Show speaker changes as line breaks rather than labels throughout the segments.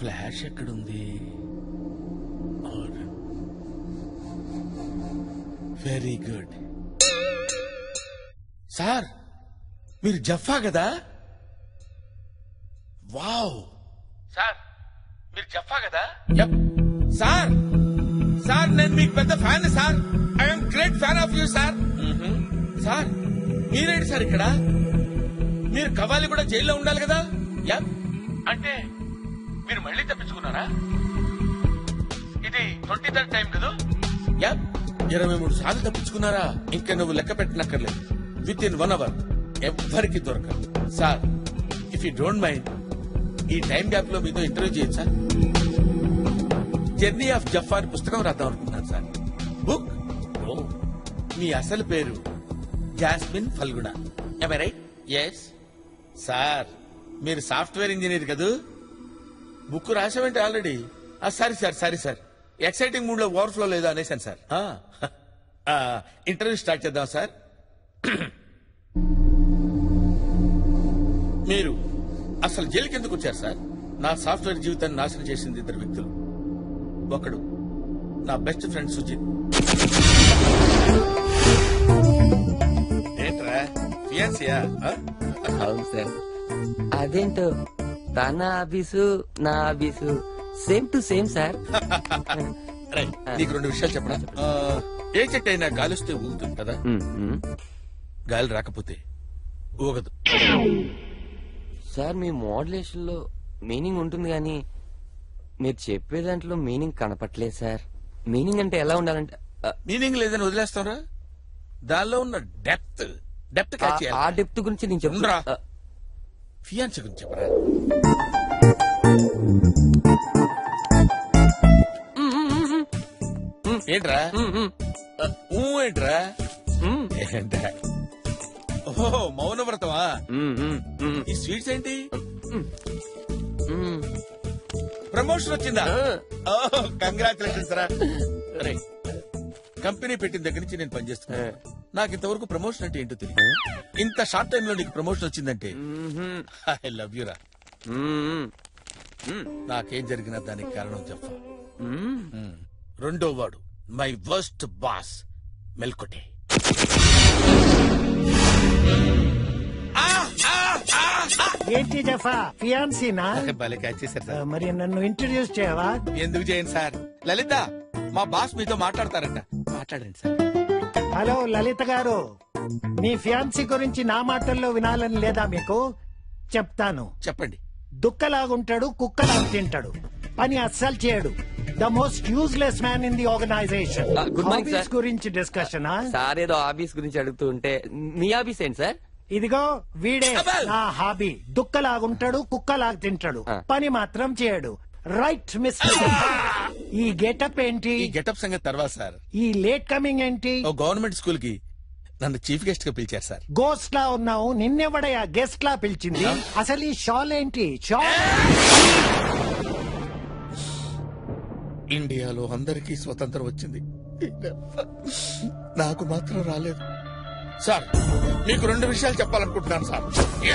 Flash ఎక్కడుంది very good sir మీరు జఫా కదా వావ్ సార్ మీరు జఫా కదా సార్ సార్ నేను మీకు పెద్ద fan sir I'm great fan of you sir sir మీరేంటి సార్ ఇక్కడ మీరు కవాలి కూడా జైల్లో ఉండాలి కదా యా అంటే మీరు మళ్ళీ తప్పించుకున్నారా ఇది ట్వంటీ థర్డ్ టైం కదా యా ఇరవై మూడు సార్లు తప్పించుకున్నారా ఇంకా నువ్వు లెక్క పెట్టనక్కర్లేదు విత్ ఇన్ వన్ అవర్ ఎవ్వరికి దొరకదు sir if you don't mind ఈ టైం గ్యాప్ లో మీతో ఇంటర్వ్యూ చేయొచ్చు సార్ జర్నీ ఆఫ్ జఫార్ పుస్తకం రాద్దాం అనుకుంటున్నాను సార్ బుక్ ఓ మీ అసలు పేరు Jasmine Phalguna right yes sir మీరు సాఫ్ట్వేర్ ఇంజనీర్ కదూ బుక్ రాసామంటే already sorry sir sorry sir exciting mood లో ఓవర్ఫ్లో లేదు అనేసాను సార్ ఇంటర్వ్యూ స్టార్ట్ చేద్దాం సార్ మీరు అసలు జైలుకి ఎందుకు వచ్చారు సార్ నా సాఫ్ట్వేర్ జీవితాన్ని నాశనం చేసింది ఇద్దరు వ్యక్తులు ఒకడు నా బెస్ట్ ఫ్రెండ్ సుజిత్ ఏంట్రా ఫియాన్సియా
అవును సార్ అదేంటో తన ఆఫీసు నా office same to same sir
right నీకు రెండు విషయాలు చెప్పనా ఆ, ఏ చెట్టు అయినా గాలిస్తే ఊగుతుంది కదా గాలి రాకపోతే ఊగదు
సార్ మీ మోడలేషన్ లో మీనింగ్ ఉంటుంది కానీ మీరు చెప్పే దాంట్లో మీనింగ్ కనపట్లేదు సార్ మీనింగ్ అంటే ఎలా ఉండాలంటే ఆ,
మీనింగ్ లేదని వదిలేస్తారా దానిలో ఉన్న డెప్త్ డెప్త్
ఆ-
క్యాచ్
ఆ డెప్త్ గురించి నేను
ఉండరా?
చెప్తా
ఫియాన్స్ గురించి చెప్పరా ఏంట్రా ఆ, ఊ ఏంట్రా ఏంట్రా ఓహో మౌనవ్రతమా ఈ స్వీట్స్ ఏంటి ప్రమోషన్ వచ్చిందా కంగ్రాచులేషన్స్ రా అరే కంపెనీ పెట్టిన దగ్గర నుంచి నేను పనిచేస్తున్నా నాకు ఇంతవరకు ప్రమోషన్ అంటే ఏంటో తెలియదు ఇంత షార్ట్ టైం లో నీకు ప్రమోషన్ వచ్చిందంటే ఐ లవ్ యూ రా నాకేం జరిగినా దానికి కారణం చెప్పా రెండో వాడు మై వర్స్ట్ బాస్ మెల్కొటే
ఏంటి జఫా ఫియాన్సీనా
భలే క్యాచ్ చేశారు
ఆ,
సార్
మరి నన్ను ఇంట్రడ్యూస్ చేయవా
ఎందుకు చేయండి సార్ లలిత మా బాస్ మీతో మాట్లాడతారంట మాట్లాడండి సార్
హలో లలిత గారు మీ ఫియాన్సీ గురించి నా మాటల్లో వినాలని లేదా మీకు చెప్తాను
చెప్పండి
దుక్కలాగుంటాడు కుక్కలాగా తింటాడు పని అస్సలు చేయడు the most useless man in the organisation
Ah, good morning, sir.
గురించి డిస్కషన్
సార్ ఏదో ఆఫీస్ గురించి అడుగుతూ ఉంటే మీ ఆఫీస్ ఏంటి సార్
ఇదిగో వీడే
అబ్బల్!
నా హాబీ దుక్కలాగుంటాడు కుక్కలాగా తింటాడు
Ah.
పని మాత్రం చేయడు రైట్ మిస్టర్ ఈ గెటప్ ఏంటి
ఈ గెటప్ సంగతి తర్వాత సార్
ఈ లేట్ కమింగ్ ఏంటి
ఓ గవర్నమెంట్ స్కూల్ కి నన్ను చీఫ్ గెస్ట్ గా పిలిచారు సార్
గోస్ట్ లా ఉన్నావు నిన్నెవడయా గెస్ట్ లా పిలిచింది అసలు ఈ షాల్ ఏంటి షాల్
ఇండియాలో అందరికీ స్వతంత్రం వచ్చింది నాకు మాత్రం రాలేదు సార్ మీకు రెండు విషయాలు చెప్పాలనుకుంటున్నాను సార్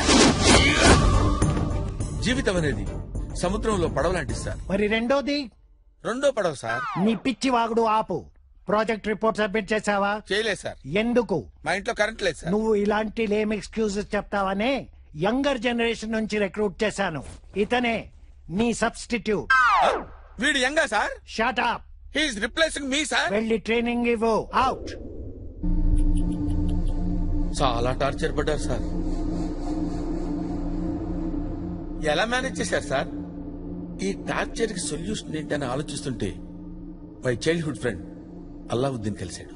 జీవితం అనేది సముద్రంలో పడవ లాంటిది సార్
మరి రెండోది
రెండో పడవ సార్
నీ పిచ్చి వాగుడు ఆపు ప్రాజెక్ట్ రిపోర్ట్ సబ్మిట్ చేసావా
చేయలేదు సార్
ఎందుకు
మా ఇంట్లో కరెంట్ లేదు సార్
నువ్వు ఇలాంటి లేమ్ ఎక్స్క్యూజెస్ చెప్తావనే యంగర్ జనరేషన్ నుంచి రిక్రూట్ చేశాను ఇతనే నీ సబ్స్టిట్యూట్
వీడు యంగా sir
shut up
he's replacing మీ సార్
వెళ్ళి ట్రైనింగ్ ఇవ్వు అవుట్
చాలా టార్చర్ పడ్డారు సార్ ఎలా మేనేజ్ చేశారు సార్ ఈ టార్చర్ కి సొల్యూషన్ ఏంటని ఆలోచిస్తుంటే మై చైల్డ్హుడ్ ఫ్రెండ్ అల్లావుద్దీన్ కలిశాడు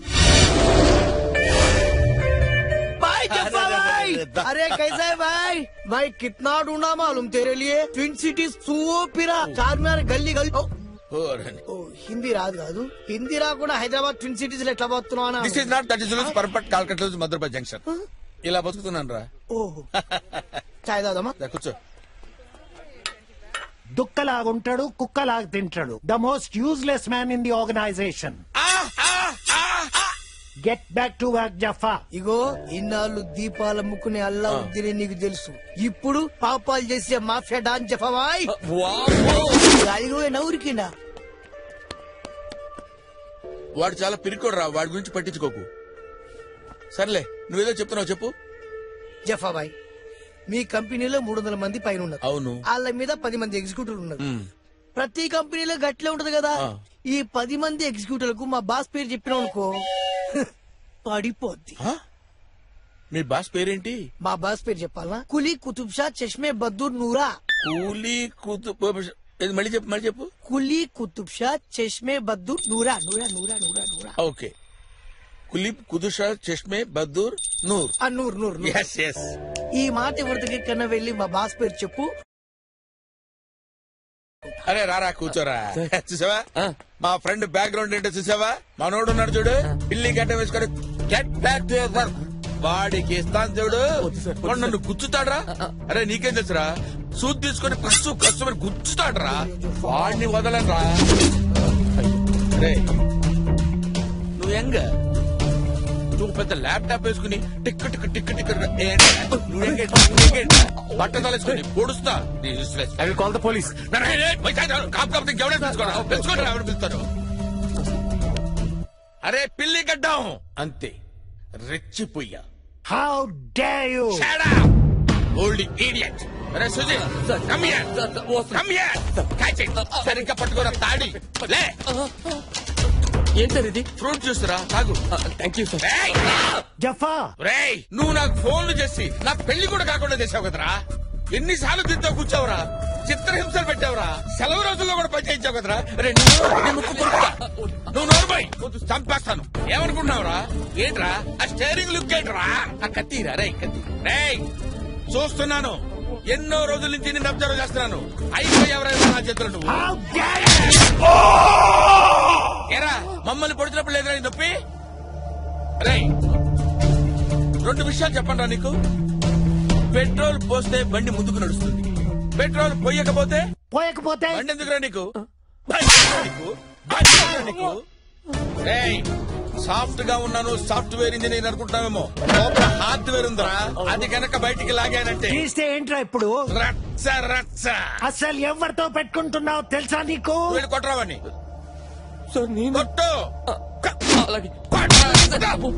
भाई जफा भाई अरे कैसा है भाई भाई कितना ढूंढा मालूम तेरे लिए ट्विन सिटीज సువో పిరా చార్మినార్ గల్లీ గల్లీ ఓ,
ఓరని
ఓ, హిందీ రాదు కాదు హిందీ రాకుండా హైదరాబాద్ ట్విన్ సిటీస్ లో ఎట్లా పోతున్నావు
this is not that is perfect కాల్కట్ మధురబాద్ జంక్షన్ ఇలా బతుకుతున్నాను రా
ఓహో చాయ్ దాదమ్మా
దా, కూర్చో
దుక్కలాగుంటాడు కుక్కలాగా తింటాడు the most useless man in the organisation get back to work జఫా
ఇగో ఇన్నాళ్ళు దీపాలు అమ్ముకునే అల్లావుద్దీని నీకు తెలుసు ఇప్పుడు పాపాలు చేసే మాఫియా డాన్ జఫాబాయ్ అదిగో నవ్వురికిండా
వాడు చాలా పిరికోడు రా వాడి గురించి పట్టించుకోకు సర్లే నువ్వేదో చెప్తున్నావు చెప్పు
జఫాబాయ్ మీ కంపెనీలో మూడు వందల మంది పైన ఉన్నారు
అవును
వాళ్ళ మీద పది మంది ఎగ్జిక్యూటివ్లు ఉన్నారు
మ్.
ప్రతి కంపెనీలో గట్లే ఉంటది కదా
ఆ.
ఈ పది మంది ఎగ్జిక్యూటివ్లకు మా బాస్ పేరు చెప్పినాం అనుకో పడిపోద్ది
ఆ? మీ బాస్ పేరేంటి
మా బాస్ పేరు చెప్పాలనా కులీ కుతుబ్ షా చష్మే బద్దూర్ నూరా
కూలీ కూతు ఇది మళ్ళీ చెప్పు మళ్ళీ చెప్పు
కులీ కుతుబ్ షా చష్మే బద్దూర్ నూరా నూరా నూరా నూరా నూరా
ఓకే కులీప్ కుదుషా చష్మే బద్దూర్ నూర్
ఆ నూర్ నూర్ నూర్.
ఎస్ ఎస్
ఈ మాట ఎవరికి కన్నా వెళ్ళి మా బాస్ పేరు చెప్పు
అరే రారా కూర్చోరా చూసావా
ఆ.
మా ఫ్రెండ్ బ్యాక్గ్రౌండ్ ఏంటో చూసావా మనోడు ఉన్నాడు చూడు పిల్లి గడ్డ వేసుకొని get back to your work వాడికి ఇస్తాను చూడు వాడు నన్ను గుచ్చుతాడ్రా అరే నీకేం తెలుసురా సూట్ తీసుకొని కస్సు కస్టమర్ గుచ్చుతాడ్రా వాడిని వదలరా అరే నువ్వు ఎంగ నువ్వు పెద్ద ల్యాప్టాప్ వేసుకుని టిక్ టిక్ టిక్ టిక్ ఏంట్రా? నువ్వు ఎంగ నువ్వు ఎంగ బట్ట తలేసుకుని పొడుస్తా నీ useless.
I will call the police
నన్ను ఏ- ఏ- పైసా ఇవ్వను. కాపు కాపుతే ఇంకెవరైనా పిలుచుకోరా? పిలుచుకోరా, ఎవరు పిలుస్తారు అరే పిల్లి గడ్డం అంతే రెచ్చిపోయా
how dare you
old idiot అరే Suji come here come here catch it సరిగ్గా పట్టుకోరా తాడి లే
ఏంటి సార్ ఇది
ఫ్రూట్ జ్యూస్ రా తాగు
థ్యాంక్ యూ సార్
రేయ్!
జఫా
రేయ్ నువ్వు నాకు ఫోన్లు చేసి నా పెళ్లి కూడా కాకుండా చేసావు కదరా ఎన్నిసార్లు దీంతో కూర్చోవురా చిత్రహింసలు పెట్టావురా సెలవు రోజుల్లో కూడా పని చేయించావు కదరా రే నువ్వు నీ ముక్కు కొరుకుతా. నువ్వు నోరుపోయి చంపేస్తాను ఏమనుకుంటున్నావురా ఏంట్రా ఆ స్టేరింగ్ లుక్ ఏంట్రా ఆ కత్తిరా రే కత్తి రేయ్ చూస్తున్నాను ఎన్నో రోజుల నుంచి నిన్ను అబ్జర్వ్ చేస్తున్నాను అయిపోయి ఎవరైనా నా చేతులు నువ్వు
హౌ డే
ఏరా మమ్మల్ని పొడిచినప్పుడు లేదురా నీ నొప్పి రేయ్ రెండు విషయాలు చెప్పండి నీకు పెట్రోల్ పోస్తే బండి ముందుకు నడుస్తుంది పెట్రోల్ పోయకపోతే
పోయకపోతే
బండి ఎందుకురా నీకు బండి ఎందుకురా నీకు బండి ఎందుకురా నీకు రేయ్ సాఫ్ట్ గా ఉన్నాను సాఫ్ట్వేర్ ఇంజనీర్ అనుకుంటున్నావేమో లోపల హార్డ్వేర్ ఉందిరా అది కనుక బయటికి లాగానంటే
తీస్తే ఏంట్రా ఇప్పుడు
రచ్చ రచ్చ
అసలు ఎవరితో పెట్టుకుంటున్నావు తెలుసా నీకు
వీళ్ళు కొట్టరావని
సార్ నేను
కొట్టు
అలాగే
కొట్టు.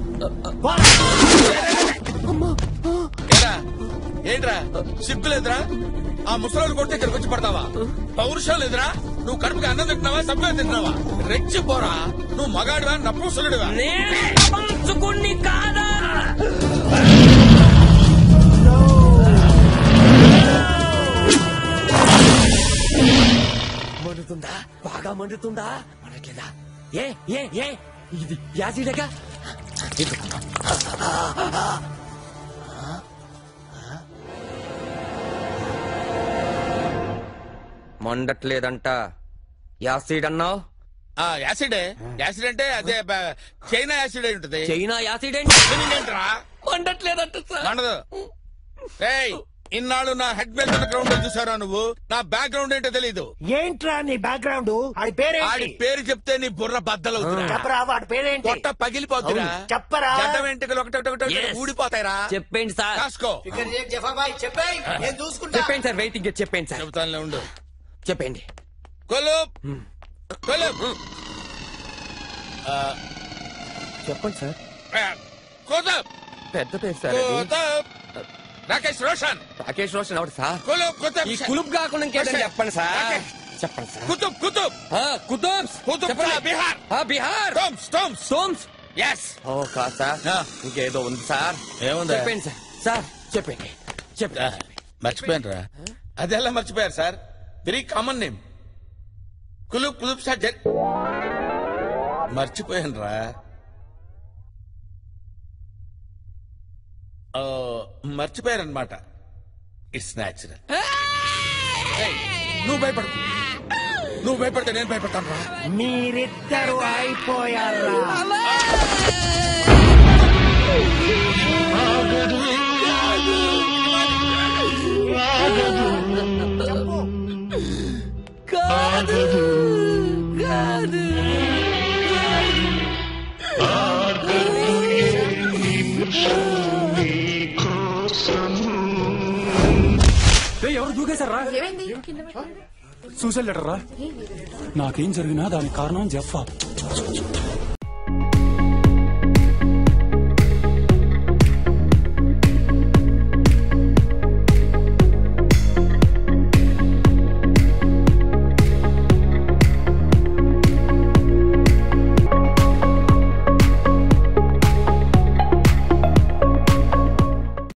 ఏరా ఏంట్రా సిగ్గు లేదురా ఆ ముసలోడు కొడితే ఇక్కడికి వచ్చి పడతావా పౌరుషం లేదురా నువ్వు కడుపుకి అన్నం తింటున్నావా సభ్యులు తింటున్నావా రెచ్చిపోరా నువ్వు మగాడివా నప్పుసులుడివా
పంచుకుని కాదా మండుతుందా బాగా మండుతుందా మనట్లేదా ఏ ఏ ఏ ఇది యాసిడగా మండట్లేదంట యాసిడ్ అన్నావు
ఆ యాసిడే యాసిడ్ అంటే అదే బ- చైనా యాసిడ్ అయి ఉంటది
చైనా యాసిడ్
ఏంట్రా
మండట్లేదంట సార్
మండదు ఏయ్ ఇన్నాళ్ళు నా హెడ్ బెల్ట్ గ్రౌండ్ చూసారా నువ్వు నా బ్యాక్గ్రౌండ్ ఏంటో తెలీదు
ఏంట్రా నీ బ్యాక్గ్రౌండ్ ఆడి
ఆడి
పేరేంటి
పేరు చెప్తే నీ బుర్ర బద్దలవుతురా
చెప్పరా వాడి పేరేంటి
పొట్ట పగిలిపోతురా
చెప్పరా
గడ్డ వెంట్రుకలు ఒకటి ఒకటి ఒకటి
Yes.
ఊడిపోతాయిరా
చెప్పండి సార్
కాసుకో
ఇక్కడ చేయి జఫాబాయ్ చెప్పేయ్ నేను చూసుకుంటా
చెప్పండి సార్ వెయిటింగ్ చెప్పండి సార్
చెబుతానులే ఉండు
చెప్పండి
కొలుప్ కొలుప్
చెప్పండి సార్
కుతుబ్
పెద్ద పేరు సార్ అది.
కుతుబ్ రాకేష్ రోషన్
రాకేష్ రోషన్ ఎవరు సార్
కులుప్ కుతుబ్
ఈ కులుప్ కాకుండా ఇంకేదైనా
రోషన్.
చెప్పండి సార్
రాకేష్.
చెప్పండి సార్
కుతుబ్ కుతుబ్
ఆ, కుతుబ్స్
కుతుబ్
చెప్పండి.
షా, బీహార్.
ఆ, బీహార్
టోమ్స్ టోమ్స్
సోమ్స్
ఎస్
ఓ కాదు సార్
ఆ.
ఇంకేదో ఉంది సార్
ఏముందా?
చెప్పండి సార్ సార్ చెప్పండి చెప్పండి
మర్చిపోయాను రా అది ఎలా మర్చిపోయారు సార్ వెరీ కామన్ నేమ్ కులుప్ కులుప్ సార్ జర్ మర్చిపోయాను రా మర్చిపోయారనమాట ఇట్స్ న్యాచురల్ నువ్వు భయపడకు నువ్వు భయపడితే నేను భయపడతాను రా
మీరిద్దరు అయిపోయారా
కాదు కాదు
ఎవరు దూకేశారా
ఏమైంది
సూసైడ్ లెటర్ రా నాకేం జరిగినా దానికి కారణం జఫ్ఫా